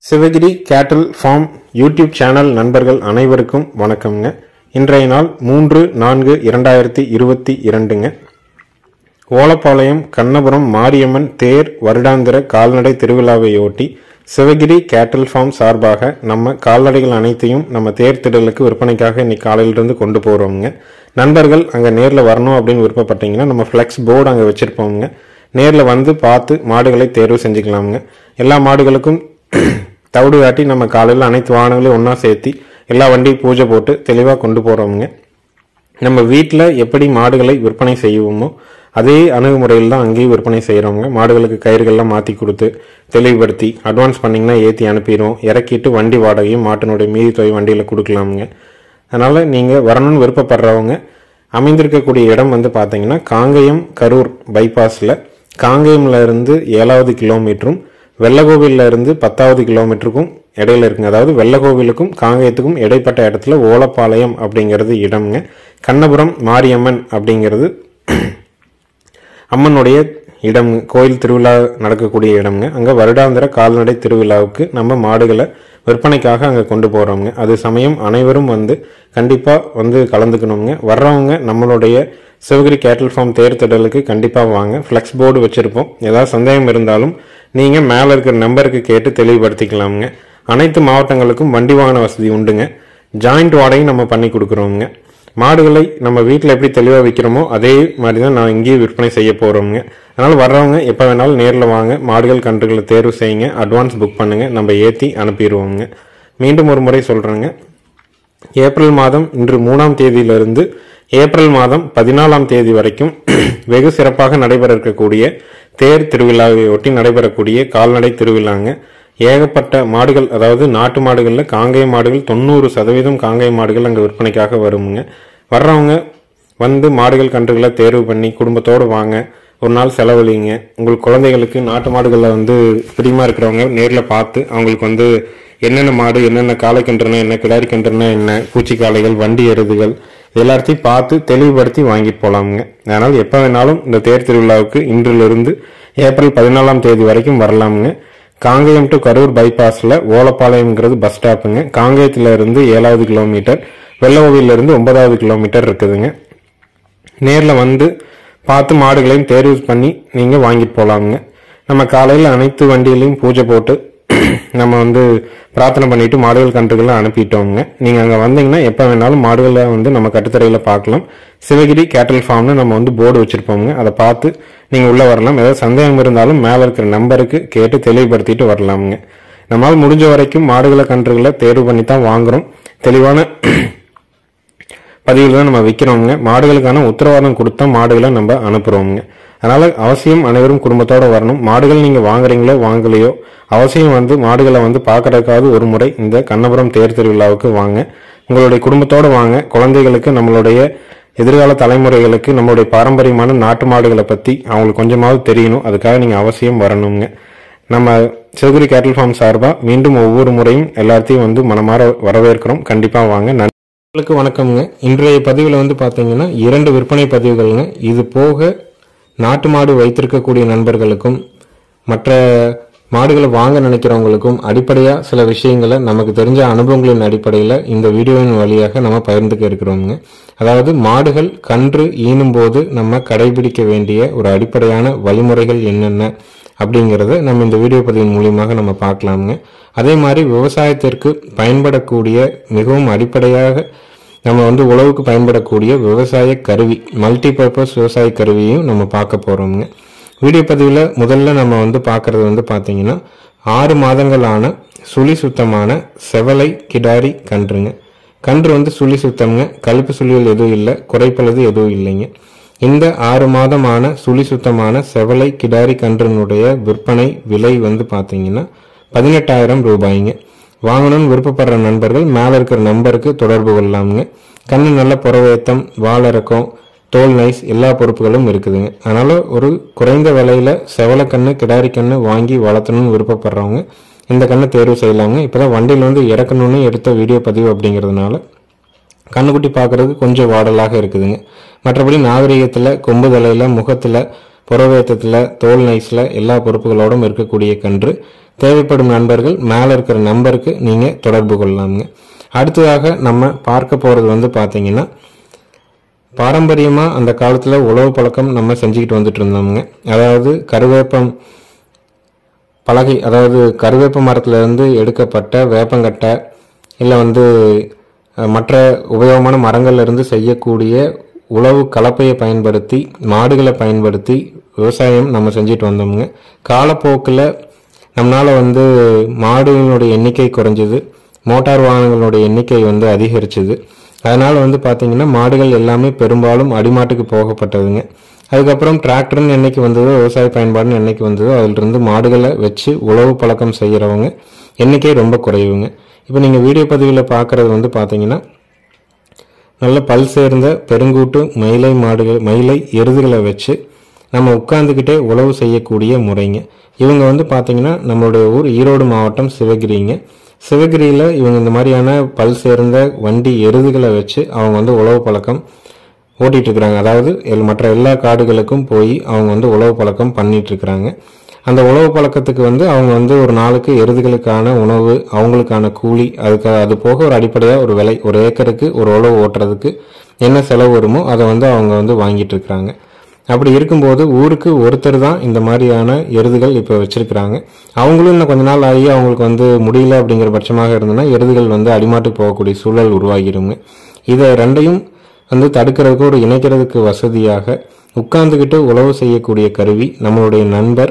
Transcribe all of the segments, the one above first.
சிவகிரி கேட்டில் form YouTube channel நண்பர்கள் அனைவருக்கும் வணக்கம்ங்க இன்றைய நாள் மூன்று நான்கு இரண்டாயிரத்தி இருபத்தி இரண்டுங்க ஓலப்பாளையம் கண்ணபுரம் மாரியம்மன் தேர் வருடாந்திர கால்நடை திருவிழாவையொட்டி சிவகிரி கேட்டில் ஃபார்ம் சார்பாக நம்ம கால்நடைகள் அனைத்தையும் நம்ம தேர் திடலுக்கு விற்பனைக்காக இன்னைக்கு காலையிலிருந்து கொண்டு போகிறோங்க நண்பர்கள் அங்கே நேரில் வரணும் அப்படின்னு விருப்பப்பட்டீங்கன்னா நம்ம ஃப்ளெக்ஸ் போர்டு அங்கே வச்சுருப்போங்க நேரில் வந்து பார்த்து மாடுகளை தேர்வு செஞ்சுக்கலாமுங்க எல்லா மாடுகளுக்கும் தவிடு காட்டி நம்ம காலையில் அனைத்து வாகனங்களையும் ஒன்றா சேர்த்தி எல்லா வண்டியும் பூஜை போட்டு தெளிவாக கொண்டு போகிறோமுங்க நம்ம வீட்டில் எப்படி மாடுகளை விற்பனை செய்வோமோ அதே அணுகுமுறையில் தான் அங்கேயும் விற்பனை செய்கிறவங்க மாடுகளுக்கு கயிறுகள்லாம் மாற்றி கொடுத்து தெளிவுபடுத்தி அட்வான்ஸ் பண்ணிங்கன்னா ஏற்றி அனுப்பிடுவோம் இறக்கிட்டு வண்டி வாடகையும் மாட்டினுடைய மீதி தொகை வண்டியில் கொடுக்கலாமுங்க அதனால் நீங்கள் வரணும்னு விருப்பப்படுறவங்க அமைந்திருக்கக்கூடிய இடம் வந்து பார்த்தீங்கன்னா காங்கயம் கரூர் பைபாஸில் காங்கயம்ல இருந்து ஏழாவது கிலோமீட்டரும் வெள்ளகோவில்ல இருந்து பத்தாவது கிலோமீட்டருக்கும் இடையில இருக்குங்க அதாவது வெள்ளகோவிலுக்கும் காங்கயத்துக்கும் இடைப்பட்ட இடத்துல ஓலப்பாளையம் அப்படிங்கிறது இடம்ங்க கண்ணபுரம் மாரியம்மன் அப்படிங்கிறது அம்மனுடைய இடம் கோயில் திருவிழா நடக்கக்கூடிய இடம்ங்க அங்கே வருடாந்திர கால்நடை திருவிழாவுக்கு நம்ம மாடுகளை விற்பனைக்காக அங்கே கொண்டு போகிறோங்க அது சமயம் அனைவரும் வந்து கண்டிப்பாக வந்து கலந்துக்கணுங்க வர்றவங்க நம்மளுடைய சிவகிரி கேட்டில் ஃபார்ம் தேர் திடலுக்கு கண்டிப்பாக வாங்க ஃப்ளெக்ஸ் போர்டு வச்சுருப்போம் ஏதாவது சந்தேகம் இருந்தாலும் நீங்கள் மேலே இருக்கிற நம்பருக்கு கேட்டு தெளிவுபடுத்திக்கலாமுங்க அனைத்து மாவட்டங்களுக்கும் வண்டி வாகன வசதி உண்டுங்க ஜாயிண்ட் வாடகையும் நம்ம பண்ணி கொடுக்குறோங்க மாடுகளை நம்ம வீட்டில் எப்படி தெளிவாக விற்கிறோமோ அதே மாதிரி தான் நான் இங்கேயும் விற்பனை செய்ய போகிறோங்க அதனால் வர்றவங்க எப்போ வேணாலும் நேரில் வாங்க மாடுகள் கன்றுகளை தேர்வு செய்யுங்க அட்வான்ஸ் புக் பண்ணுங்கள் நம்ம ஏற்றி அனுப்பிடுவோங்க மீண்டும் ஒரு முறை சொல்கிறேங்க ஏப்ரல் மாதம் இன்று மூணாம் தேதியிலிருந்து ஏப்ரல் மாதம் பதினாலாம் தேதி வரைக்கும் வெகு சிறப்பாக நடைபெற இருக்கக்கூடிய தேர் திருவிழாவை ஒட்டி நடைபெறக்கூடிய கால்நடை திருவிழாங்க ஏகப்பட்ட மாடுகள் அதாவது நாட்டு மாடுகளில் காங்கேய மாடுகள் தொண்ணூறு சதவீதம் காங்கேய மாடுகள் அங்கே விற்பனைக்காக வருமுங்க வர்றவங்க வந்து மாடுகள் கன்றுகளை தேர்வு பண்ணி குடும்பத்தோடு வாங்க ஒரு நாள் செலவழிங்க உங்கள் குழந்தைகளுக்கு நாட்டு மாடுகளில் வந்து பிரியமா இருக்கிறவங்க நேரில் பார்த்து அவங்களுக்கு வந்து என்னென்ன மாடு என்னென்ன காளை கன்றுனா என்ன கிடாரி கன்றுனா என்ன பூச்சிக்காளைகள் வண்டி எருதுகள் எல்லாத்தையும் பார்த்து தெளிவுபடுத்தி வாங்கிட்டு போலாமுங்க அதனால் எப்போ வேணாலும் இந்த தேர் திருவிழாவுக்கு இன்றிலிருந்து ஏப்ரல் பதினாலாம் தேதி வரைக்கும் வரலாமுங்க காங்கேயம் டு கரூர் பைபாஸ்ல ஓலப்பாளையம்ங்கிறது பஸ் ஸ்டாப்புங்க காங்கேயத்துல இருந்து ஏழாவது கிலோமீட்டர் வெள்ளகோவில இருந்து ஒன்பதாவது கிலோமீட்டர் இருக்குதுங்க நேரில் வந்து பார்த்து மாடுகளையும் தேர்வு பண்ணி நீங்கள் வாங்கிட்டு போகலாமுங்க நம்ம காலையில் அனைத்து வண்டிகளையும் பூஜை போட்டு நம்ம வந்து பிரார்த்தனை பண்ணிட்டு மாடுகள் கன்றுகளை அனுப்பிட்டோங்க நீங்கள் அங்கே வந்தீங்கன்னா எப்போ வேணாலும் மாடுகளை வந்து நம்ம கட்டுத்தரையில் பார்க்கலாம் சிவகிரி கேட்டல் ஃபார்ம்னு நம்ம வந்து போர்டு வச்சுருப்போங்க அதை பார்த்து நீங்கள் உள்ளே வரலாம் ஏதாவது சந்தேகம் இருந்தாலும் மேலே இருக்கிற நம்பருக்கு கேட்டு தெளிவுபடுத்திட்டு வரலாமுங்க நம்மளால் முடிஞ்ச வரைக்கும் மாடுகளை கன்றுகளை தேர்வு பண்ணி தான் வாங்குறோம் தெளிவான பதிவில் தான் நம்ம விற்கிறோங்க மாடுகளுக்கான உத்தரவாதம் கொடுத்தா மாடுகளை நம்ம அனுப்புகிறோங்க அதனால அவசியம் அனைவரும் குடும்பத்தோட வரணும் மாடுகள் நீங்க வாங்குறீங்களோ வாங்கலையோ அவசியம் வந்து மாடுகளை வந்து பார்க்கறதுக்காவது ஒரு முறை இந்த கண்ணபுரம் தேர் திருவிழாவுக்கு வாங்க உங்களுடைய குடும்பத்தோட வாங்க குழந்தைகளுக்கு நம்மளுடைய எதிர்கால தலைமுறைகளுக்கு நம்மளுடைய பாரம்பரியமான நாட்டு மாடுகளை பத்தி அவங்களுக்கு கொஞ்சமாவது தெரியணும் அதுக்காக நீங்க அவசியம் வரணுங்க நம்ம சிவகிரி கேட்டல் ஃபார்ம் சார்பா மீண்டும் ஒவ்வொரு முறையும் எல்லாத்தையும் வந்து மனமாற வரவேற்கிறோம் கண்டிப்பா வாங்க நன்றி உங்களுக்கு வணக்கம்ங்க இன்றைய பதிவில் வந்து பார்த்தீங்கன்னா இரண்டு விற்பனை பதிவுகள்ங்க இது போக நாட்டு மாடு வைத்திருக்கக்கூடிய நண்பர்களுக்கும் மற்ற மாடுகளை வாங்க நினைக்கிறவங்களுக்கும் அடிப்படையாக சில விஷயங்களை நமக்கு தெரிஞ்ச அனுபவங்களின் அடிப்படையில் இந்த வீடியோவின் வழியாக நம்ம பகிர்ந்துக்க இருக்கிறோங்க அதாவது மாடுகள் கன்று ஈனும் போது நம்ம கடைபிடிக்க வேண்டிய ஒரு அடிப்படையான வழிமுறைகள் என்னென்ன அப்படிங்கிறத நம்ம இந்த வீடியோ பதிவின் மூலியமாக நம்ம பார்க்கலாமுங்க அதே மாதிரி விவசாயத்திற்கு பயன்படக்கூடிய மிகவும் அடிப்படையாக நம்ம வந்து உழவுக்கு பயன்படக்கூடிய விவசாய கருவி மல்டி பர்பஸ் விவசாய கருவியும் நம்ம பார்க்க போகிறோம்ங்க வீடியோ பதிவில் முதல்ல நம்ம வந்து பார்க்குறது வந்து பார்த்தீங்கன்னா ஆறு மாதங்களான சுழி சுத்தமான செவலை கிடாரி கன்றுங்க கன்று வந்து சுழி சுத்தம்ங்க கழுப்பு சுழிகள் எதுவும் இல்லை குறைப்பளது எதுவும் இல்லைங்க இந்த ஆறு மாதமான சுழி சுத்தமான செவலை கிடாரி கன்றினுடைய விற்பனை விலை வந்து பார்த்தீங்கன்னா பதினெட்டாயிரம் ரூபாய்ங்க வாங்கணும்னு விருப்பப்படுற நண்பர்கள் மேலே இருக்கிற நம்பருக்கு தொடர்பு கொள்ளலாமுங்க கண்ணு நல்ல புறவேத்தம் வாழறக்கம் தோல் நைஸ் எல்லா பொறுப்புகளும் இருக்குதுங்க அதனால ஒரு குறைந்த விலையில செவலை கண்ணு கிடாரி கண்ணு வாங்கி வளர்த்தணும்னு விருப்பப்படுறவங்க இந்த கண்ணை தேர்வு செய்யலாங்க இப்போதான் வண்டியில் வந்து இறக்கணும்னு எடுத்த வீடியோ பதிவு அப்படிங்கிறதுனால கண்ணுக்குட்டி பார்க்கறதுக்கு கொஞ்சம் வாடலாக இருக்குதுங்க மற்றபடி நாகரிகத்தில் கொம்பு தலையில் முகத்தில் புறவேத்தத்தில் தோல் நைஸில் எல்லா பொறுப்புகளோடும் இருக்கக்கூடிய கன்று தேவைப்படும் நண்பர்கள் மேலே இருக்கிற நம்பருக்கு நீங்கள் தொடர்பு கொள்ளலாமுங்க அடுத்ததாக நம்ம பார்க்க போகிறது வந்து பார்த்தீங்கன்னா பாரம்பரியமாக அந்த காலத்தில் உழவு பழக்கம் நம்ம செஞ்சுக்கிட்டு வந்துட்டு இருந்தோமுங்க அதாவது கருவேப்பம் பலகை அதாவது கருவேப்ப மரத்துல இருந்து எடுக்கப்பட்ட வேப்பங்கட்டை இல்லை வந்து அஹ், மற்ற உபயோகமான மரங்கள்ல இருந்து செய்யக்கூடிய உழவு கலப்பையை பயன்படுத்தி மாடுகளை பயன்படுத்தி விவசாயம் நம்ம செஞ்சுட்டு வந்தோமுங்க காலப்போக்கில் நம்மளால் வந்து மாடுகளுடைய எண்ணிக்கை குறைஞ்சது மோட்டார் வாகனங்களுடைய எண்ணிக்கை வந்து அதிகரிச்சது அதனால் வந்து பார்த்தீங்கன்னா மாடுகள் எல்லாமே பெரும்பாலும் அடிமாட்டுக்கு போகப்பட்டதுங்க அதுக்கப்புறம் டிராக்டர்னு என்னைக்கு வந்ததோ விவசாய பயன்பாடுன்னு என்னைக்கு வந்ததோ அதிலிருந்து மாடுகளை வச்சு உழவு பழக்கம் செய்கிறவங்க எண்ணிக்கை ரொம்ப குறைவுங்க இப்போ நீங்கள் வீடியோ பதிவில் பார்க்குறது வந்து பார்த்தீங்கன்னா நல்ல பல் சேர்ந்த பெருங்கூட்டு மயிலை மாடுகள் மயிலை எருதுகளை வச்சு நம்ம உட்காந்துக்கிட்டே உழவு செய்யக்கூடிய முறைங்க இவங்க வந்து பார்த்தீங்கன்னா நம்மளுடைய ஊர் ஈரோடு மாவட்டம் சிவகிரிங்க சிவகிரியில் இவங்க இந்த மாதிரியான பல் சேர்ந்த வண்டி எருதுகளை வச்சு அவங்க வந்து உழவு பழக்கம் ஓட்டிட்டு இருக்கிறாங்க அதாவது எல்- மற்ற எல்லா காடுகளுக்கும் போய் அவங்க வந்து உழவு பழக்கம் பண்ணிட்டு இருக்கிறாங்க அந்த உழவு பழக்கத்துக்கு வந்து அவங்க வந்து ஒரு நாளுக்கு எருதுகளுக்கான உணவு அவங்களுக்கான கூலி அதுக்கு அது போக ஒரு அடிப்படையாக ஒரு விலை ஒரு ஏக்கருக்கு ஒரு உழவு ஓட்டுறதுக்கு என்ன செலவு வருமோ அதை வந்து அவங்க வந்து வாங்கிட்டு இருக்கிறாங்க அப்படி இருக்கும்போது ஊருக்கு ஒருத்தர் தான் இந்த மாதிரியான எருதுகள் இப்போ வச்சிருக்கிறாங்க அவங்களும் இன்னும் கொஞ்ச நாள் ஆகி அவங்களுக்கு வந்து முடியல அப்படிங்கிற பட்சமாக இருந்ததுன்னா எருதுகள் வந்து அடிமாட்டுக்கு போகக்கூடிய சூழல் உருவாகிருங்க இதை ரெண்டையும் வந்து தடுக்கிறதுக்கு ஒரு இணைக்கிறதுக்கு வசதியாக உட்கார்ந்துக்கிட்டு உழவு செய்யக்கூடிய கருவி நம்மளுடைய நண்பர்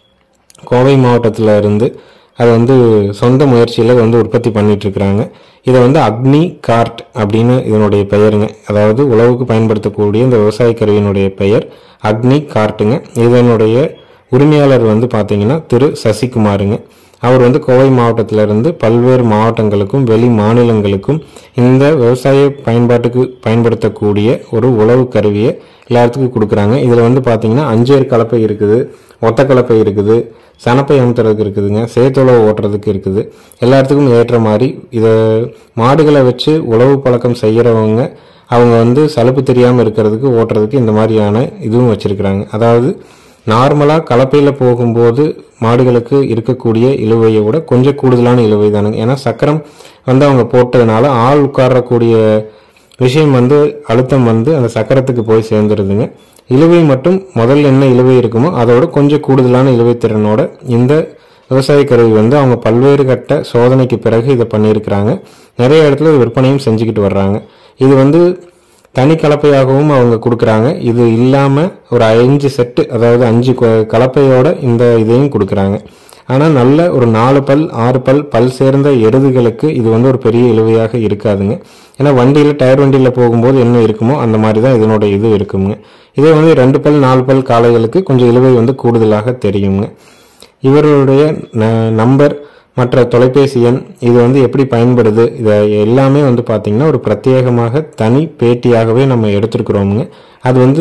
கோவை மாவட்டத்தில் இருந்து அதை வந்து சொந்த முயற்சியில் வந்து உற்பத்தி பண்ணிட்டு இருக்கிறாங்க இதை வந்து அக்னி கார்ட் அப்படின்னு இதனுடைய பெயருங்க அதாவது உழவுக்கு பயன்படுத்தக்கூடிய இந்த விவசாய கருவியினுடைய பெயர் அக்னி கார்ட்டுங்க இதனுடைய உரிமையாளர் வந்து பார்த்தீங்கன்னா திரு சசிகுமாருங்க அவர் வந்து கோவை மாவட்டத்தில இருந்து பல்வேறு மாவட்டங்களுக்கும் வெளி மாநிலங்களுக்கும் இந்த விவசாய பயன்பாட்டுக்கு பயன்படுத்தக்கூடிய ஒரு உழவு கருவியை எல்லாத்துக்கும் கொடுக்குறாங்க இதில் வந்து பார்த்தீங்கன்னா அஞ்சேர் கலப்பை இருக்குது ஒத்த கலப்பை இருக்குது சனப்பை அமுத்துறதுக்கு இருக்குதுங்க சேத்துழவு ஓட்டுறதுக்கு இருக்குது எல்லாத்துக்கும் ஏற்ற மாதிரி இதை மாடுகளை வச்சு உழவு பழக்கம் செய்கிறவங்க அவங்க வந்து சலுப்பு தெரியாமல் இருக்கிறதுக்கு ஓட்டுறதுக்கு இந்த மாதிரியான இதுவும் வச்சிருக்கிறாங்க அதாவது நார்மலாக கலப்பையில் போகும்போது மாடுகளுக்கு இருக்கக்கூடிய இழுவையை விட கொஞ்சம் கூடுதலான இழுவை தானுங்க ஏன்னா சக்கரம் வந்து அவங்க போட்டதுனால ஆள் உட்காரக்கூடிய விஷயம் வந்து அழுத்தம் வந்து அந்த சக்கரத்துக்கு போய் சேர்ந்துருதுங்க இழுவை மட்டும் முதல்ல என்ன இழுவை இருக்குமோ அதோட கொஞ்சம் கூடுதலான இழுவை திறனோட இந்த விவசாய கருவி வந்து அவங்க பல்வேறு கட்ட சோதனைக்கு பிறகு இதை பண்ணியிருக்கிறாங்க நிறைய இடத்துல இது விற்பனையும் செஞ்சுக்கிட்டு வர்றாங்க இது வந்து தனி கலப்பையாகவும் அவங்க கொடுக்குறாங்க இது இல்லாமல் ஒரு அஞ்சு செட்டு அதாவது அஞ்சு கொ- கலப்பையோட இந்த இதையும் கொடுக்குறாங்க ஆனால் நல்ல ஒரு நாலு பல் ஆறு பல் பல் சேர்ந்த எருதுகளுக்கு இது வந்து ஒரு பெரிய இழுவையாக இருக்காதுங்க ஏன்னா வண்டியில் டயர் வண்டியில் போகும்போது என்ன இருக்குமோ அந்த மாதிரி தான் இதனோட இது இருக்குங்க இதே வந்து ரெண்டு பல் நாலு பல் காளைகளுக்கு கொஞ்சம் இழுவை வந்து கூடுதலாக தெரியுங்க இவருடைய ந- நம்பர் மற்ற தொலைபேசி எண் இது வந்து எப்படி பயன்படுது இதை எல்லாமே வந்து பார்த்தீங்கன்னா ஒரு பிரத்யேகமாக தனி பேட்டியாகவே நம்ம எடுத்திருக்கிறோமுங்க அது வந்து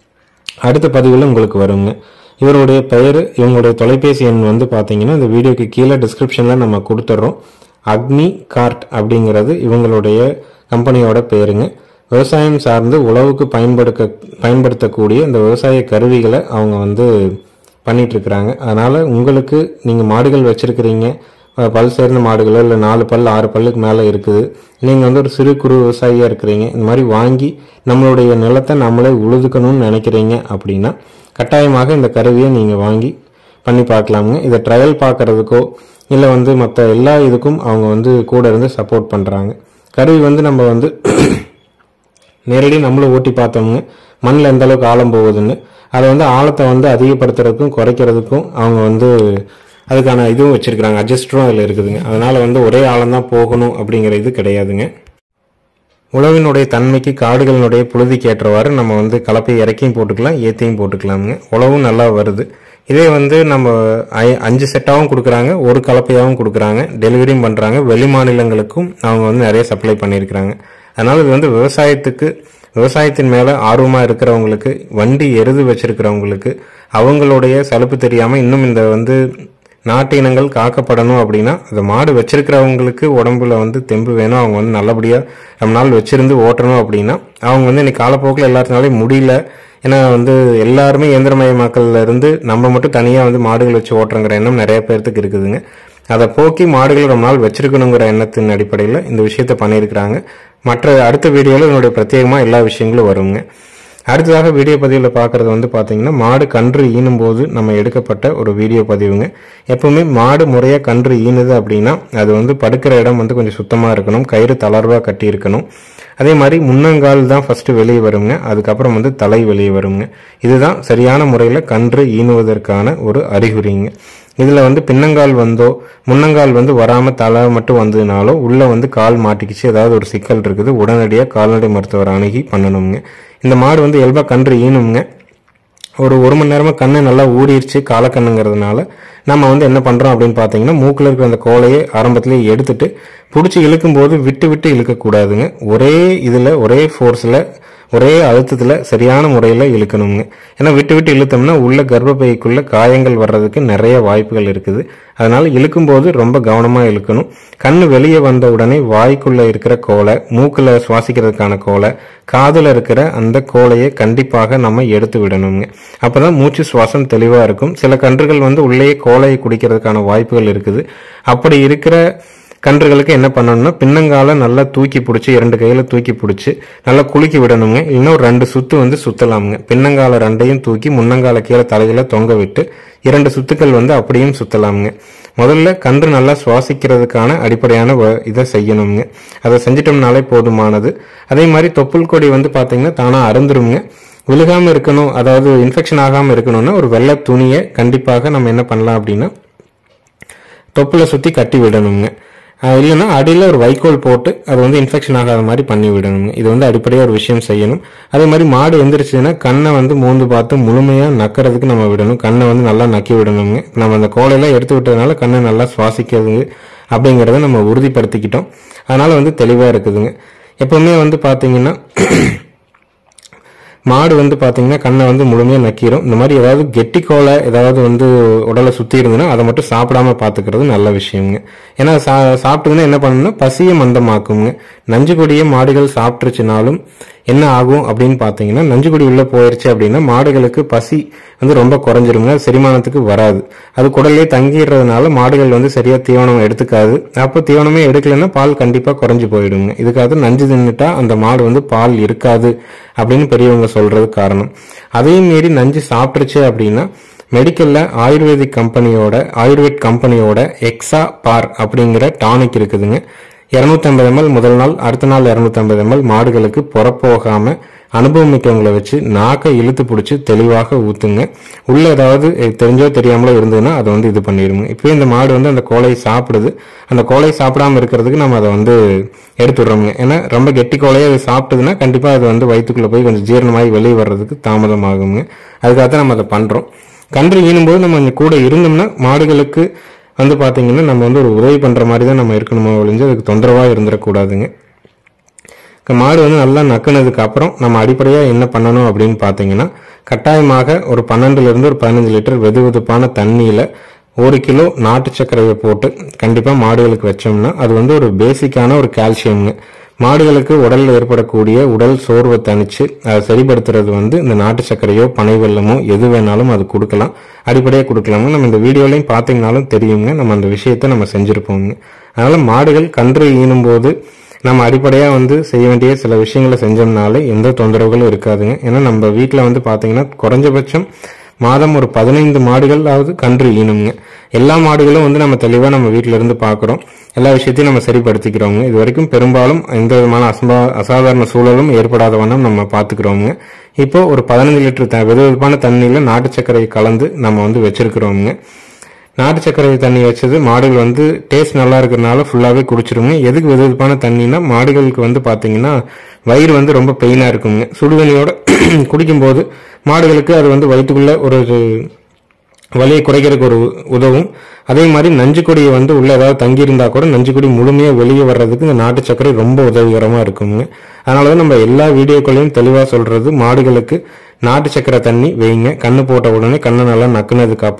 அடுத்த பதிவில் உங்களுக்கு வருங்க இவருடைய பெயர் இவங்களுடைய தொலைபேசி எண் வந்து பார்த்தீங்கன்னா இந்த வீடியோக்கு கீழே டிஸ்கிரிப்ஷனில் நம்ம கொடுத்துட்றோம் அக்னி கார்ட் அப்படிங்கிறது இவங்களுடைய கம்பெனியோட பேருங்க விவசாயம் சார்ந்து உழவுக்கு பயன்படுத்த பயன்படுத்தக்கூடிய இந்த விவசாய கருவிகளை அவங்க வந்து பண்ணிட்டு இருக்கிறாங்க அதனால உங்களுக்கு நீங்கள் மாடுகள் வச்சிருக்கிறீங்க அஹ், பல் சேர்ந்த மாடுகளோ இல்லை நாலு பல் ஆறு பல்லுக்கு மேலே இருக்குது நீங்கள் வந்து ஒரு சிறு குறு விவசாயியாக இருக்கிறீங்க இந்த மாதிரி வாங்கி நம்மளுடைய நிலத்தை நம்மளே உழுதுக்கணும்னு நினைக்கிறீங்க அப்படின்னா கட்டாயமாக இந்த கருவியை நீங்கள் வாங்கி பண்ணி பார்க்கலாமுங்க இதை ட்ரையல் பார்க்கறதுக்கோ இல்லை வந்து மற்ற எல்லா இதுக்கும் அவங்க வந்து கூட இருந்து சப்போர்ட் பண்ணுறாங்க கருவி வந்து நம்ம வந்து நேரடி நம்மளும் ஓட்டி பார்த்தோம்ங்க மண்ணில் எந்த அளவுக்கு ஆழம் போகுதுன்னு அதை வந்து ஆழத்தை வந்து அதிகப்படுத்துறதுக்கும் குறைக்கிறதுக்கும் அவங்க வந்து அதுக்கான இதுவும் வச்சிருக்கிறாங்க அட்ஜஸ்டரும் அதில் இருக்குதுங்க அதனால வந்து ஒரே ஆழம் தான் போகணும் அப்படிங்கிற இது கிடையாதுங்க உழவினுடைய தன்மைக்கு காடுகளினுடைய புழுதிக்கு ஏற்றவாறு நம்ம வந்து கலப்பை இறக்கியும் போட்டுக்கலாம் ஏத்தையும் போட்டுக்கலாமுங்க உழவும் நல்லா வருது இதே வந்து நம்ம ஐ- அஞ்சு செட்டாகவும் கொடுக்குறாங்க ஒரு கலப்பையாகவும் கொடுக்குறாங்க டெலிவரியும் பண்ணுறாங்க வெளி மாநிலங்களுக்கும் அவங்க வந்து நிறைய சப்ளை பண்ணியிருக்கிறாங்க அதனால இது வந்து விவசாயத்துக்கு விவசாயத்தின் மேலே ஆர்வமாக இருக்கிறவங்களுக்கு வண்டி எருது வச்சிருக்கிறவங்களுக்கு அவங்களுடைய சலுப்பு தெரியாமல் இன்னும் இந்த வந்து நாட்டு இனங்கள் காக்கப்படணும் அப்படின்னா அந்த மாடு வச்சிருக்கிறவங்களுக்கு உடம்புல வந்து தெம்பு வேணும் அவங்க வந்து நல்லபடியாக ரொம்ப நாள் வச்சிருந்து ஓட்டணும் அப்படின்னா அவங்க வந்து இன்னைக்கு காலப்போக்கில் எல்லாத்தினாலையும் முடியல ஏன்னா வந்து எல்லாருமே இயந்திரமயமாக்கல்ல இருந்து நம்ம மட்டும் தனியாக வந்து மாடுகள் வச்சு ஓட்டுறங்கிற எண்ணம் நிறைய பேர்த்துக்கு இருக்குதுங்க அதை போக்கி மாடுகள் ரொம்ப நாள் வச்சிருக்கணுங்கிற எண்ணத்தின் அடிப்படையில் இந்த விஷயத்த பண்ணியிருக்கிறாங்க மற்ற அடுத்த வீடியோவில் என்னுடைய பிரத்யேகமாக எல்லா விஷயங்களும் வருங்க அடுத்ததாக வீடியோ பதிவில் பார்க்குறது வந்து பார்த்தீங்கன்னா மாடு கன்று ஈனும் போது நம்ம எடுக்கப்பட்ட ஒரு வீடியோ பதிவுங்க எப்பவுமே மாடு முறையாக கன்று ஈனுது அப்படின்னா அது வந்து படுக்கிற இடம் வந்து கொஞ்சம் சுத்தமாக இருக்கணும் கயிறு தளர்வாக கட்டி இருக்கணும் அதே மாதிரி முன்னங்கால் தான் ஃபர்ஸ்ட் வெளியே வருங்க அதுக்கப்புறம் வந்து தலை வெளியே வருங்க இதுதான் சரியான முறையில் கன்று ஈனுவதற்கான ஒரு அறிகுறிங்க இதில் வந்து பின்னங்கால் வந்தோ முன்னங்கால் வந்து வராமல் தலை மட்டும் வந்ததுனாலோ உள்ளே வந்து கால் மாட்டிக்கிச்சு ஏதாவது ஒரு சிக்கல் இருக்குது உடனடியாக கால்நடை மருத்துவர் அணுகி பண்ணணுங்க இந்த மாடு வந்து இயல்பாக கன்று ஈனுங்க ஒரு ஒரு மணி நேரமாக கண்ணு நல்லா ஊறிடுச்சு காலக்கண்ணுங்கிறதுனால நம்ம வந்து என்ன பண்ணுறோம் அப்படின்னு பார்த்தீங்கன்னா மூக்கில் இருக்கிற அந்த கோலையை ஆரம்பத்திலேயே எடுத்துட்டு பிடிச்சி இழுக்கும்போது விட்டு விட்டு இழுக்கக்கூடாதுங்க ஒரே இதில் ஒரே ஃபோர்ஸில் ஒரே அழுத்தத்தில் சரியான முறையில் இழுக்கணுங்க ஏன்னா விட்டு விட்டு இழுத்தோம்னா உள்ள கர்ப்பப்பைக்குள்ள காயங்கள் வர்றதுக்கு நிறைய வாய்ப்புகள் இருக்குது அதனால இழுக்கும்போது ரொம்ப கவனமாக இழுக்கணும் கண்ணு வெளியே வந்த உடனே வாய்க்குள்ள இருக்கிற கோலை மூக்கில் சுவாசிக்கிறதுக்கான கோலை காதில் இருக்கிற அந்த கோலையை கண்டிப்பாக நம்ம எடுத்து விடணுங்க அப்பதான் மூச்சு சுவாசம் தெளிவாக இருக்கும் சில கன்றுகள் வந்து உள்ளேயே கோலையை குடிக்கிறதுக்கான வாய்ப்புகள் இருக்குது அப்படி இருக்கிற கன்றுகளுக்கு என்ன பண்ணணும்னா பின்னங்கால நல்லா தூக்கி பிடிச்சி இரண்டு கையில தூக்கி பிடிச்சி நல்லா குலுக்கி விடணுங்க இல்லைன்னா ஒரு ரெண்டு சுத்து வந்து சுத்தலாமுங்க பின்னங்கால ரெண்டையும் தூக்கி முன்னங்கால கீழே தலையில தொங்க விட்டு இரண்டு சுத்துக்கள் வந்து அப்படியும் சுத்தலாமுங்க முதல்ல கன்று நல்லா சுவாசிக்கிறதுக்கான அடிப்படையான வ- இதை செய்யணுங்க அதை செஞ்சிட்டோம்னாலே போதுமானது அதே மாதிரி தொப்புள் கொடி வந்து பாத்தீங்கன்னா தானா அருந்துருங்க விழுகாம இருக்கணும் அதாவது இன்ஃபெக்ஷன் ஆகாம இருக்கணும்னா ஒரு வெள்ளை துணியை கண்டிப்பாக நம்ம என்ன பண்ணலாம் அப்படின்னா தொப்புல சுத்தி கட்டி விடணுங்க அஹ் இல்லைன்னா அடியில் ஒரு வைக்கோல் போட்டு அது வந்து இன்ஃபெக்ஷன் ஆகாத மாதிரி பண்ணி விடணுங்க இது வந்து அடிப்படையாக ஒரு விஷயம் செய்யணும் அதே மாதிரி மாடு எந்திரிச்சுன்னா கண்ணை வந்து மூந்து பார்த்து முழுமையாக நக்கிறதுக்கு நம்ம விடணும் கண்ணை வந்து நல்லா நக்கி விடணுங்க நம்ம அந்த கோலையெல்லாம் எடுத்து விட்டதுனால கண்ணை நல்லா சுவாசிக்கிறது அப்படிங்கிறத நம்ம உறுதிப்படுத்திக்கிட்டோம் அதனால வந்து தெளிவாக இருக்குதுங்க எப்பவுமே வந்து பார்த்தீங்கன்னா மாடு வந்து பாத்தீங்கன்னா கண்ணை வந்து முழுமையா நக்கீரும் இந்த மாதிரி ஏதாவது கெட்டி கோலை ஏதாவது வந்து உடலை சுத்தி இருந்ததுன்னா அதை மட்டும் சாப்பிடாம பாத்துக்கிறது நல்ல விஷயங்க ஏன்னா சா சாப்பிட்டதுன்னா என்ன பண்ணணும்னா பசியை மந்தமாக்குங்க நஞ்சு கொடியை மாடுகள் சாப்பிட்டுருச்சுனாலும் என்ன ஆகும் அப்படின்னு பாத்தீங்கன்னா நஞ்சு கொடி உள்ள போயிருச்சு அப்படின்னா மாடுகளுக்கு பசி வந்து ரொம்ப குறைஞ்சிருங்க அது செரிமானத்துக்கு வராது அது குடல்லே தங்கிடுறதுனால மாடுகள் வந்து சரியா தீவனம் எடுத்துக்காது அப்போ தீவனமே எடுக்கலைன்னா பால் கண்டிப்பா குறைஞ்சு போயிடுங்க இதுக்காக நஞ்சு தின்னுட்டா அந்த மாடு வந்து பால் இருக்காது அப்படின்னு பெரியவங்க சொல்றது காரணம் அதையும் மீறி நஞ்சு சாப்பிட்டுருச்சு அப்படின்னா மெடிக்கல்ல ஆயுர்வேதிக் கம்பெனியோட ஆயுர்வேட் கம்பெனியோட எக்ஸா பார் அப்படிங்கிற டானிக் இருக்குதுங்க 250 ml முதல் நாள் அடுத்த நாள் 250 ml மாடுகளுக்கு புறப்போகாம அனுபவம் மிக்கவங்களை வச்சு நாக்கை இழுத்து பிடிச்சி தெளிவாக ஊத்துங்க உள்ள ஏதாவது அஹ், தெரிஞ்சோ தெரியாமலோ இருந்ததுன்னா அதை வந்து இது பண்ணிடுங்க இப்போ இந்த மாடு வந்து அந்த கோலையை சாப்பிடுது அந்த கோலையை சாப்பிடாம இருக்கிறதுக்கு நம்ம அதை வந்து எடுத்துடுறோங்க ஏன்னா ரொம்ப கெட்டி கோலையை அது சாப்பிட்டதுன்னா கண்டிப்பா அது வந்து வயிற்றுக்குள்ள போய் கொஞ்சம் ஜீரணமாகி வெளியே வர்றதுக்கு தாமதமாகுங்க அதுக்காக தான் நம்ம அதை பண்றோம் கன்று ஈனும்போது நம்ம இங்க கூட இருந்தோம்னா மாடுகளுக்கு வந்து பாத்தீங்கன்னா நம்ம வந்து ஒரு உதவி பண்ற மாதிரி தான் நம்ம இருக்கணுமோ ஒழிஞ்சு அதுக்கு தொந்தரவா இருந்துடக்கூடாதுங்க இப்ப மாடு வந்து நல்லா நக்குனதுக்கு அப்புறம் நம்ம அடிப்படையாக என்ன பண்ணணும் அப்படின்னு பார்த்தீங்கன்னா கட்டாயமாக ஒரு பன்னெண்டுல இருந்து ஒரு பதினஞ்சு லிட்டர் வெது வெதுப்பான தண்ணியில ஒரு கிலோ நாட்டு சர்க்கரையை போட்டு கண்டிப்பாக மாடுகளுக்கு வச்சோம்னா அது வந்து ஒரு பேசிக்கான ஒரு கால்சியம்ங்க மாடுகளுக்கு உடல்ல ஏற்படக்கூடிய உடல் சோர்வை தணிச்சு அதை சரிப்படுத்துறது வந்து இந்த நாட்டு சர்க்கரையோ பனை வெல்லமோ எது வேணாலும் அது கொடுக்கலாம் அடிப்படையாக கொடுக்கலாங்க நம்ம இந்த வீடியோலையும் பார்த்தீங்கனாலும் தெரியுங்க நம்ம அந்த விஷயத்தை நம்ம செஞ்சிருப்போங்க அதனால மாடுகள் கன்று ஈனும் போது நம்ம அடிப்படையாக வந்து செய்ய வேண்டிய சில விஷயங்களை செஞ்சோம்னாலே எந்த தொந்தரவுகளும் இருக்காதுங்க ஏன்னா நம்ம வீட்டில் வந்து பார்த்தீங்கன்னா குறைஞ்சபட்சம் மாதம் ஒரு பதினைந்து மாடுகளாவது கன்று ஈனுங்க எல்லா மாடுகளும் வந்து நம்ம தெளிவாக நம்ம வீட்டில இருந்து பார்க்குறோம் எல்லா விஷயத்தையும் நம்ம சரிப்படுத்திக்கிறோங்க இது வரைக்கும் பெரும்பாலும் எந்த விதமான அசம்பா அசாதாரண சூழலும் ஏற்படாத வண்ணம் நம்ம பார்த்துக்கிறோங்க இப்போ ஒரு பதினஞ்சு லிட்டர் த வெது வெதுப்பான தண்ணியில் நாட்டு சர்க்கரையை கலந்து நம்ம வந்து வச்சிருக்கிறோங்க நாட்டு சர்க்கரை தண்ணி வச்சது மாடுகள் வந்து டேஸ்ட் நல்லா இருக்கிறனால ஃபுல்லாகவே குடிச்சிருங்க எதுக்கு வெது வெதுப்பான தண்ணினா மாடுகளுக்கு வந்து பார்த்தீங்கன்னா வயிறு வந்து ரொம்ப பெயினாக இருக்குங்க சுடுதண்ணியோட குடிக்கும்போது மாடுகளுக்கு அது வந்து வயிற்றுக்குள்ள ஒரு வலியை குறைக்கிறதுக்கு ஒரு உதவும் அதே மாதிரி நஞ்சு கொடியை வந்து உள்ள ஏதாவது தங்கியிருந்தா கூட நஞ்சு கொடி முழுமையாக வெளியே வர்றதுக்கு இந்த நாட்டு சர்க்கரை ரொம்ப உதவிகரமாக இருக்குங்க அதனால தான் நம்ம எல்லா வீடியோக்களையும் தெளிவாக சொல்றது மாடுகளுக்கு நாட்டு சர்க்கரை தண்ணி வைங்க கண்ணு போட்ட உடனே கண்ணை நல்லா நக்குனதுக்கு அப்புறம்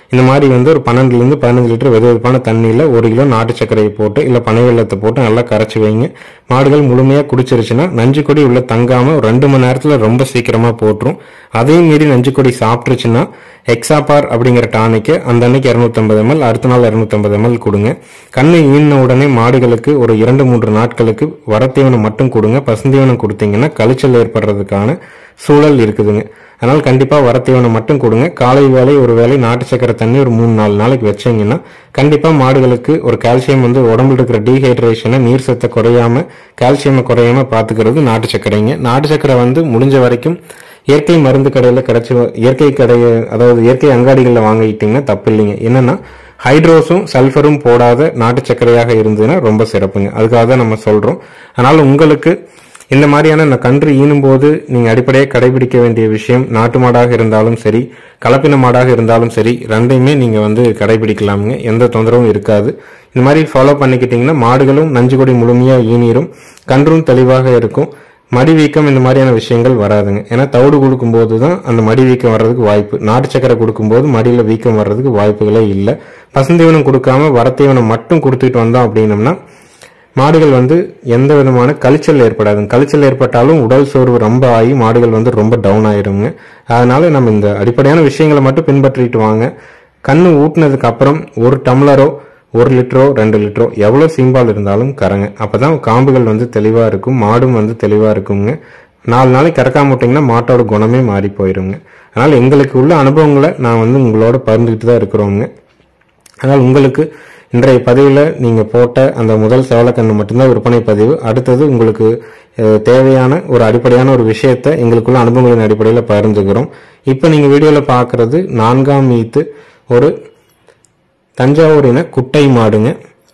இந்த மாதிரி வந்து ஒரு பன்னெண்டுலேருந்து பதினஞ்சு லிட்டர் வெது வெதுப்பான தண்ணியில் ஒரு கிலோ நாட்டு சர்க்கரையை போட்டு இல்லை பனை வெள்ளத்தை போட்டு நல்லா கரைச்சி வைங்க மாடுகள் முழுமையாக குடிச்சிருச்சுன்னா நஞ்சு கொடி உள்ள தங்காமல் ஒரு ரெண்டு மணி நேரத்தில் ரொம்ப சீக்கிரமாக போட்டுரும் அதையும் மீறி நஞ்சு கொடி சாப்பிட்டுருச்சுன்னா எக்ஸாபார் அப்படிங்கிற டானிக்கு அந்த அன்னைக்கு இரநூத்தம்பது எம்எல் அடுத்த நாள் இரநூத்தம்பது எம்எல் கொடுங்க கண்ணு ஈன உடனே மாடுகளுக்கு ஒரு இரண்டு மூன்று நாட்களுக்கு வரத்தீவனம் மட்டும் கொடுங்க பசுந்தீவனம் கொடுத்தீங்கன்னா கழிச்சல் ஏற்படுறதுக்கான சூழல் இருக்குதுங்க அதனால் கண்டிப்பாக வரத்தீவனம் மட்டும் கொடுங்க காலை வேலை ஒரு வேளை நாட்டு சக்கரை தண்ணி ஒரு மூணு நாலு நாளைக்கு வச்சீங்கன்னா கண்டிப்பாக மாடுகளுக்கு ஒரு கால்சியம் வந்து உடம்புல இருக்கிற டீஹைட்ரேஷனை நீர் சத்தை குறையாம கால்சியமை குறையாம பார்த்துக்கிறது நாட்டு சர்க்கரைங்க நாட்டு சர்க்கரை வந்து முடிஞ்ச வரைக்கும் இயற்கை மருந்து கடையில் கிடைச்சி இயற்கை கடைய அதாவது இயற்கை அங்காடிகளில் வாங்கிட்டீங்கன்னா தப்பு இல்லைங்க என்னன்னா ஹைட்ரோஸும் சல்ஃபரும் போடாத நாட்டு சர்க்கரையாக இருந்ததுன்னா ரொம்ப சிறப்புங்க அதுக்காக தான் நம்ம சொல்றோம் அதனால உங்களுக்கு இந்த மாதிரியான இந்த கன்று ஈனும் போது நீங்க அடிப்படையாக கடைபிடிக்க வேண்டிய விஷயம் நாட்டு மாடாக இருந்தாலும் சரி கலப்பின மாடாக இருந்தாலும் சரி ரெண்டையுமே நீங்க வந்து கடைபிடிக்கலாமுங்க எந்த தொந்தரவும் இருக்காது இந்த மாதிரி ஃபாலோ பண்ணிக்கிட்டீங்கன்னா மாடுகளும் நஞ்சு கொடி முழுமையா ஈனீரும் கன்றும் தெளிவாக இருக்கும் மடி வீக்கம் இந்த மாதிரியான விஷயங்கள் வராதுங்க ஏன்னா தவிடு கொடுக்கும்போது தான் அந்த மடி வீக்கம் வர்றதுக்கு வாய்ப்பு நாட்டு சக்கரை கொடுக்கும்போது மடியில் வீக்கம் வர்றதுக்கு வாய்ப்புகளே இல்லை பசுந்தீவனம் கொடுக்காம வரத்தீவனம் மட்டும் கொடுத்துட்டு வந்தோம் அப்படின்னம்னா மாடுகள் வந்து எந்த விதமான கழிச்சல் ஏற்படாதுங்க கழிச்சல் ஏற்பட்டாலும் உடல் சோர்வு ரொம்ப ஆகி மாடுகள் வந்து ரொம்ப டவுன் ஆயிருங்க அதனால நம்ம இந்த அடிப்படையான விஷயங்களை மட்டும் பின்பற்றிட்டு வாங்க கண்ணு ஊட்டினதுக்கு அப்புறம் ஒரு டம்ளரோ ஒரு லிட்டரோ ரெண்டு லிட்டரோ எவ்வளோ சீம்பால் இருந்தாலும் கறங்க அப்பதான் காம்புகள் வந்து தெளிவாக இருக்கும் மாடும் வந்து தெளிவாக இருக்குங்க நாலு நாளைக்கு கறக்காம விட்டிங்கன்னா மாட்டோட குணமே மாறி போயிருங்க அதனால் எங்களுக்கு உள்ள அனுபவங்களை நான் வந்து உங்களோட பகிர்ந்துக்கிட்டு தான் இருக்கிறோங்க அதனால் உங்களுக்கு இன்றைய பதிவில் நீங்கள் போட்ட அந்த முதல் செவலக்கண்ணு மட்டும்தான் விற்பனை பதிவு அடுத்தது உங்களுக்கு அஹ், தேவையான ஒரு அடிப்படையான ஒரு விஷயத்தை எங்களுக்குள்ள அனுபவங்களின் அடிப்படையில் பகிர்ந்துக்கிறோம் இப்போ நீங்கள் வீடியோவில் பார்க்குறது நான்காம் ஈத்து ஒரு தஞ்சாவூரின குட்டை மாடுங்க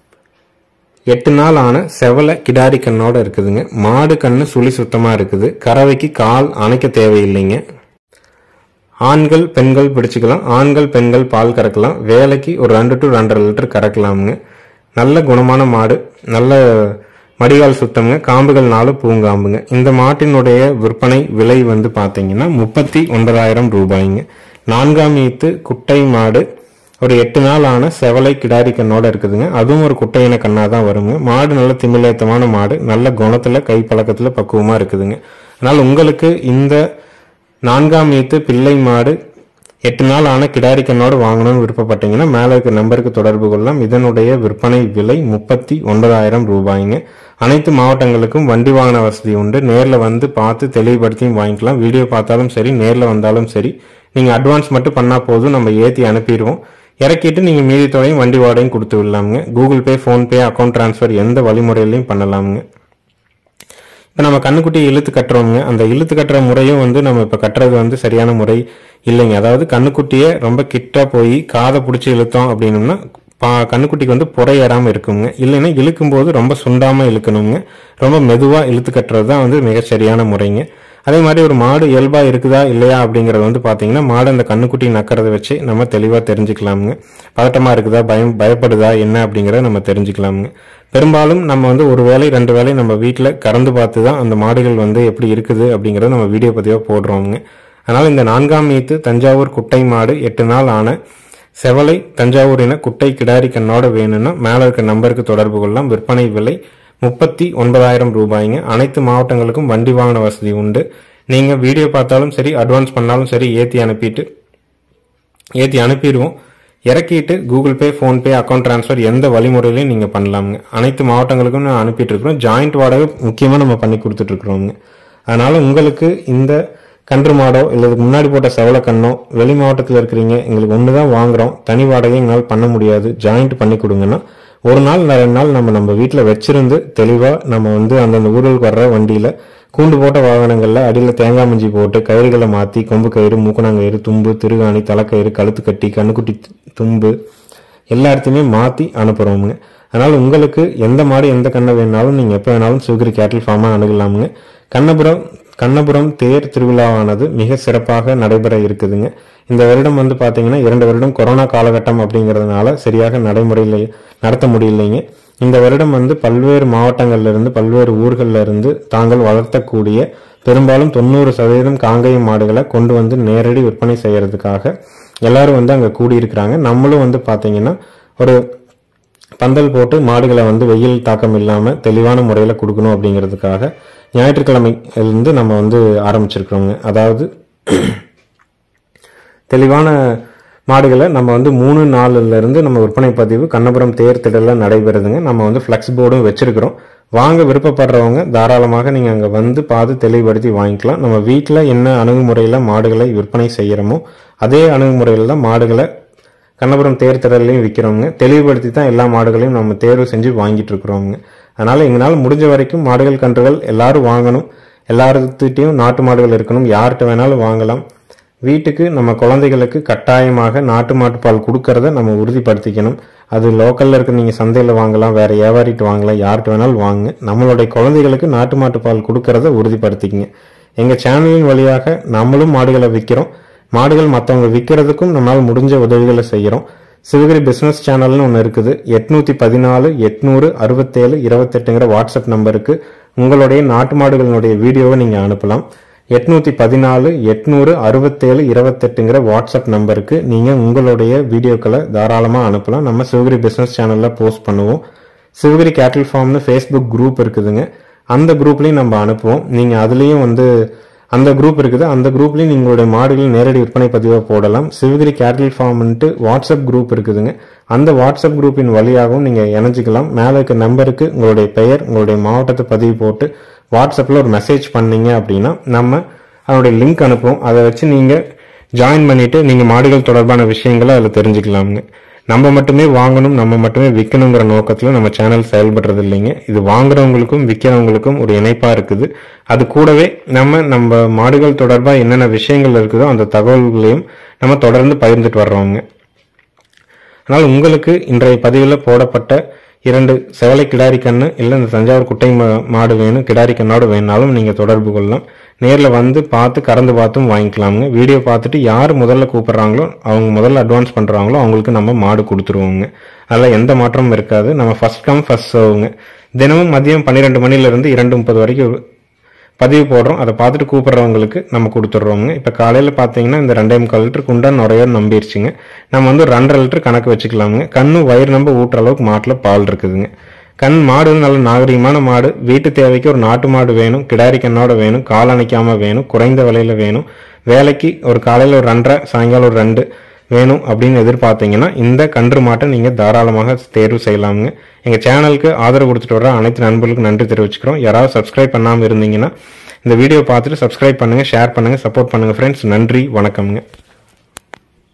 எட்டு நாள் ஆன செவல கிடாரி கண்ணோட இருக்குதுங்க மாடு கண்ணு சுழி சுத்தமாக இருக்குது கறவைக்கு கால் அணைக்க தேவையில்லைங்க ஆண்கள் பெண்கள் பிடிச்சிக்கலாம் ஆண்கள் பெண்கள் பால் கறக்கலாம் வேலைக்கு ஒரு ரெண்டு டு ரெண்டரை லிட்டர் கறக்கலாமுங்க நல்ல குணமான மாடு நல்ல மடிகால் சுத்தம்ங்க காம்புகள் நாலு பூங்காம்புங்க இந்த மாட்டினுடைய விற்பனை விலை வந்து பார்த்தீங்கன்னா முப்பத்தி ஒன்பதாயிரம் ரூபாய்ங்க நான்காம் ஈத்து குட்டை மாடு ஒரு எட்டு நாள் ஆன செவலை கிடாரி கண்ணோட இருக்குதுங்க அதுவும் ஒரு குட்டையின கண்ணா தான் வருங்க மாடு நல்ல திமிலேத்தமான மாடு நல்ல குணத்துல கை பழக்கத்துல பக்குவமா இருக்குதுங்க அதனால் உங்களுக்கு இந்த நான்காம் ஈத்து பிள்ளை மாடு எட்டு நாள் ஆன கிடாரி கண்ணோடு வாங்கணும்னு விருப்பப்பட்டீங்கன்னா மேலே இருக்க நம்பருக்கு தொடர்பு கொள்ளலாம் இதனுடைய விற்பனை விலை முப்பத்தி ஒன்பதாயிரம் ரூபாய்ங்க அனைத்து மாவட்டங்களுக்கும் வண்டி வாகன வசதி உண்டு நேரில் வந்து பார்த்து தெளிவுபடுத்தியும் வாங்கிக்கலாம் வீடியோ பார்த்தாலும் சரி நேரில் வந்தாலும் சரி நீங்கள் அட்வான்ஸ் மட்டும் பண்ணால் போதும் நம்ம ஏற்றி அனுப்பிடுவோம் இறக்கிட்டு நீங்கள் மீதி தொகையும் வண்டி வாடகையும் கொடுத்து விடலாமுங்க Google Pay PhonePe account transfer எந்த வழிமுறையிலையும் பண்ணலாமுங்க இப்போ நம்ம கண்ணுக்குட்டி இழுத்து கட்டுறோங்க அந்த இழுத்து கட்டுற முறையும் வந்து நம்ம இப்போ கட்டுறது வந்து சரியான முறை இல்லைங்க அதாவது கண்ணுக்குட்டியை ரொம்ப கிட்ட போய் காதை பிடிச்சி இழுத்தோம் அப்படின்னம்னா பா கண்ணுக்குட்டிக்கு வந்து புறை ஏறாமல் இருக்குங்க இல்லைன்னா இழுக்கும்போது ரொம்ப சுண்டாமல் இழுக்கணுங்க ரொம்ப மெதுவாக இழுத்து கட்டுறது தான் வந்து மிக சரியான முறைங்க அதே மாதிரி ஒரு மாடு இயல்பா இருக்குதா இல்லையா அப்படிங்கறது வந்து பாத்தீங்கன்னா மாடு அந்த கண்ணுக்குட்டி நக்கறத வச்சு நம்ம தெளிவா தெரிஞ்சுக்கலாமுங்க பதட்டமா இருக்குதா பயம் பயப்படுதா என்ன அப்படிங்கறத நம்ம தெரிஞ்சுக்கலாமுங்க பெரும்பாலும் நம்ம வந்து ஒரு வேளை ரெண்டு வேளை நம்ம வீட்டில் கறந்து பார்த்து தான் அந்த மாடுகள் வந்து எப்படி இருக்குது அப்படிங்கறத நம்ம வீடியோ பதிவாக போடுறோமுங்க அதனால இந்த நான்காம் ஈத்து தஞ்சாவூர் குட்டை மாடு எட்டு நாள் ஆன செவலை தஞ்சாவூரின குட்டை கிடாரி கண்ணோட வேணும்னா மேலே இருக்க நம்பருக்கு தொடர்பு கொள்ளலாம் விற்பனை விலை முப்பத்தி ஒன்பதாயிரம் ரூபாய்ங்க அனைத்து மாவட்டங்களுக்கும் வண்டி வாகன வசதி உண்டு நீங்க வீடியோ பார்த்தாலும் சரி அட்வான்ஸ் பண்ணாலும் சரி ஏத்தி அனுப்பிட்டு ஏத்தி அனுப்பிடுவோம் இறக்கிட்டு Google Pay PhonePe account transfer எந்த வழிமுறையிலையும் நீங்கள் பண்ணலாமுங்க அனைத்து மாவட்டங்களுக்கும் நான் அனுப்பிட்டு இருக்கிறோம் ஜாயிண்ட் வாடகை முக்கியமாக நம்ம பண்ணி கொடுத்துட்டு இருக்கிறோங்க அதனால உங்களுக்கு இந்த கன்று மாடோ இல்லை இதுக்கு முன்னாடி போட்ட செவல கண்ணோ வெளி மாவட்டத்தில் இருக்கிறீங்க எங்களுக்கு ஒன்று தான் வாங்குறோம் தனி வாடகை எங்களால் பண்ண முடியாது ஜாயிண்ட் பண்ணி கொடுங்கன்னா ஒரு நாள் இல்லை ரெண்டு நாள் நம்ம நம்ம வீட்டில் வச்சிருந்து தெளிவாக நம்ம வந்து அந்தந்த ஊர்களுக்கு வர்ற வண்டியில் கூண்டு போட்ட வாகனங்களில் அடியில் தேங்காய் மஞ்சி போட்டு கயிறுகளை மாற்றி கொம்பு கயிறு மூக்கணாங்கயிறு தும்பு திருகாணி தலைக்கயிறு கழுத்து கட்டி கண்ணுக்குட்டி து- தும்பு எல்லா இடத்தையுமே மாற்றி அனுப்புகிறோமுங்க அதனால் உங்களுக்கு எந்த மாடு எந்த கண்ணை வேணாலும் நீங்கள் எப்போ வேணாலும் சிவகிரி கேட்டில் ஃபார்மாக அணுகலாமுங்க கண்ணபுரம் கண்ணபுரம் தேர் திருவிழாவானது மிக சிறப்பாக நடைபெற இருக்குதுங்க இந்த வருடம் வந்து பார்த்தீங்கன்னா இரண்டு வருடம் கொரோனா காலகட்டம் அப்படிங்கிறதுனால சரியாக நடைமுறையில் நடத்த முடியலைங்க இந்த வருடம் வந்து பல்வேறு மாவட்டங்கள்ல இருந்து பல்வேறு ஊர்கள்ல இருந்து தாங்கள் வளர்த்தக்கூடிய பெரும்பாலும் தொண்ணூறு சதவீதம் காங்கேயம் மாடுகளை கொண்டு வந்து நேரடி விற்பனை செய்யறதுக்காக எல்லாரும் வந்து அங்கே கூடியிருக்கிறாங்க நம்மளும் வந்து பார்த்தீங்கன்னா ஒரு பந்தல் போட்டு மாடுகளை வந்து வெயில் தாக்கம் இல்லாமல் தெளிவான முறையில் கொடுக்கணும் அப்படிங்கிறதுக்காக ஞாயிற்றுக்கிழமையிலிருந்து நம்ம வந்து ஆரம்பிச்சிருக்கிறோங்க அதாவது தெளிவான மாடுகளை நம்ம வந்து மூணு நாலுல இருந்து நம்ம விற்பனை பதிவு கண்ணபுரம் தேர் திடல்ல நடைபெறுதுங்க நம்ம வந்து ஃப்ளெக்ஸ் போர்டும் வச்சிருக்கிறோம் வாங்க விருப்பப்படுறவங்க தாராளமாக நீங்கள் அங்கே வந்து பார்த்து தெளிவுபடுத்தி வாங்கிக்கலாம் நம்ம வீட்டில் என்ன அணுகுமுறையில் மாடுகளை விற்பனை செய்கிறோமோ அதே அணுகுமுறையில் தான் மாடுகளை கண்ணபுரம் தேர் திடல்லையும் விற்கிறவங்க தெளிவுபடுத்தி தான் எல்லா மாடுகளையும் நம்ம தேர்வு செஞ்சு வாங்கிட்டு இருக்கிறோங்க அதனால எங்களால் முடிஞ்ச வரைக்கும் மாடுகள் கன்றுகள் எல்லாரும் வாங்கணும் எல்லாருக்கிட்டையும் நாட்டு மாடுகள் இருக்கணும் யார்கிட்ட வேணாலும் வாங்கலாம் வீட்டுக்கு நம்ம குழந்தைகளுக்கு கட்டாயமாக நாட்டு மாட்டுப்பால் கொடுக்கறத நம்ம உறுதிப்படுத்திக்கணும் அது லோக்கல்ல இருக்க நீங்க சந்தையில வாங்கலாம் வேற வியாபாரிட்டு வாங்கலாம் யார்கிட்ட வேணாலும் வாங்க நம்மளுடைய குழந்தைகளுக்கு நாட்டு மாட்டுப்பால் கொடுக்கறத உறுதிப்படுத்திக்கங்க எங்க சேனலின் வழியாக நம்மளும் மாடுகளை விற்கிறோம் மாடுகள் மற்றவங்க விற்கிறதுக்கும் நம்மளால் முடிஞ்ச உதவிகளை செய்கிறோம் சிவகிரி பிசினஸ் சேனல்னு ஒன்று இருக்குது எட்நூத்தி பதினாலு எட்நூறு அறுபத்தேழு இருபத்தெட்டுங்கிற வாட்ஸ்அப் நம்பருக்கு உங்களுடைய நாட்டு மாடுகளினுடைய வீடியோவை நீங்கள் அனுப்பலாம் எட்நூத்தி பதினாலு எட்நூறு அறுபத்தேழு இருபத்தெட்டுங்கிற வாட்ஸ்அப் நம்பருக்கு நீங்கள் உங்களுடைய வீடியோக்களை தாராளமாக அனுப்பலாம் நம்ம சிவகிரி பிசினஸ் சேனலில் போஸ்ட் பண்ணுவோம் சிவகிரி கேட்டில் ஃபார்ம்னு ஃபேஸ்புக் குரூப் இருக்குதுங்க அந்த குரூப்லையும் நம்ம அனுப்புவோம் நீங்கள் அதுலேயும் வந்து அந்த குரூப் இருக்குது அந்த குரூப்லேயும் நீங்களுடைய மாடுகள் நேரடி விற்பனை பதிவாக போடலாம் சிவகிரி கேட்டில் ஃபார்ம்ன்ட்டு வாட்ஸ்அப் குரூப் இருக்குதுங்க அந்த வாட்ஸ்அப் குரூப்பின் வழியாகவும் நீங்கள் இணைஞ்சிக்கலாம் மேலே இருக்க நம்பருக்கு உங்களுடைய பெயர் உங்களுடைய மாவட்டத்தை பதிவு போட்டு வாட்ஸ்அப்பில் ஒரு மெசேஜ் பண்ணீங்க அப்படின்னா நம்ம அதனுடைய லிங்க் அனுப்புவோம் அதை வச்சு நீங்கள் ஜாயின் பண்ணிட்டு நீங்கள் மாடுகள் தொடர்பான விஷயங்களை அதில் தெரிஞ்சுக்கலாமுங்க நம்ம மட்டுமே வாங்கணும் நம்ம மட்டுமே விற்கணுங்கிற நோக்கத்தில் நம்ம சேனல் செயல்படுறது இல்லைங்க இது வாங்குறவங்களுக்கும் விற்கிறவங்களுக்கும் ஒரு இணைப்பாக இருக்குது அது கூடவே நம்ம நம்ம மாடுகள் தொடர்பாக என்னென்ன விஷயங்கள் இருக்குதோ அந்த தகவல்களையும் நம்ம தொடர்ந்து பகிர்ந்துட்டு வர்றோங்க ஆனால் உங்களுக்கு இன்றைய பதிவில் போடப்பட்ட இரண்டு செவலை கிடாரி கண்ணு இல்லை இந்த தஞ்சாவூர் குட்டை மா- மாடு வேணும் கிடாரி கண்ணோடு வேணாலும் நீங்கள் தொடர்பு கொள்ளலாம் நேரில் வந்து பார்த்து கறந்து பார்த்தும் வாங்கிக்கலாமுங்க வீடியோ பார்த்துட்டு யார் முதல்ல கூப்பிட்றாங்களோ அவங்க முதல்ல அட்வான்ஸ் பண்ணுறாங்களோ அவங்களுக்கு நம்ம மாடு கொடுத்துருவோங்க அதில் எந்த மாற்றமும் இருக்காது நம்ம ஃபர்ஸ்ட் கம் ஃபர்ஸ்ட் சர்வுங்க தினமும் மதியம் பன்னிரெண்டு மணிலேருந்து இரண்டு முப்பது வரைக்கும் பதிவு போடுறோம் அதை பார்த்துட்டு கூப்பிட்றவங்களுக்கு நம்ம கொடுத்துட்றோங்க இப்போ காலையில் பார்த்தீங்கன்னா இந்த ரெண்டே முக்கால் லிட்டர் குண்டா நுறைய நம்பிருச்சுங்க நம்ம வந்து ஒரு ரெண்டரை லிட்டர் கணக்கு வச்சுக்கலாமுங்க கண்ணு வயிறு நம்ப ஊட்டுற அளவுக்கு மாட்டில் பால் இருக்குதுங்க கண் மாடு வந்து நல்ல நாகரிகமான மாடு வீட்டு தேவைக்கு ஒரு நாட்டு மாடு வேணும் கிடாரி கண்ணோட வேணும் கால் அணைக்காம வேணும் குறைந்த விலையில வேணும் வேலைக்கு ஒரு காலையில் ஒரு ரெண்டரை சாயங்காலம் ஒரு ரெண்டு வேணும் அப்படின்னு எதிர்பார்த்தீங்கன்னா இந்த கன்று மாட்டை நீங்கள் தாராளமாக தேர்வு செய்யலாமுங்க எங்கள் சேனலுக்கு ஆதரவு கொடுத்துட்டு வர அனைத்து நண்பர்களுக்கும் நன்றி தெரிவிச்சுக்கிறோம் யாராவது சப்ஸ்கிரைப் பண்ணாமல் இருந்தீங்கன்னா இந்த வீடியோ பார்த்துட்டு சப்ஸ்கிரைப் பண்ணுங்கள் ஷேர் பண்ணுங்கள் சப்போர்ட் பண்ணுங்கள் ஃப்ரெண்ட்ஸ் நன்றி வணக்கம்ங்க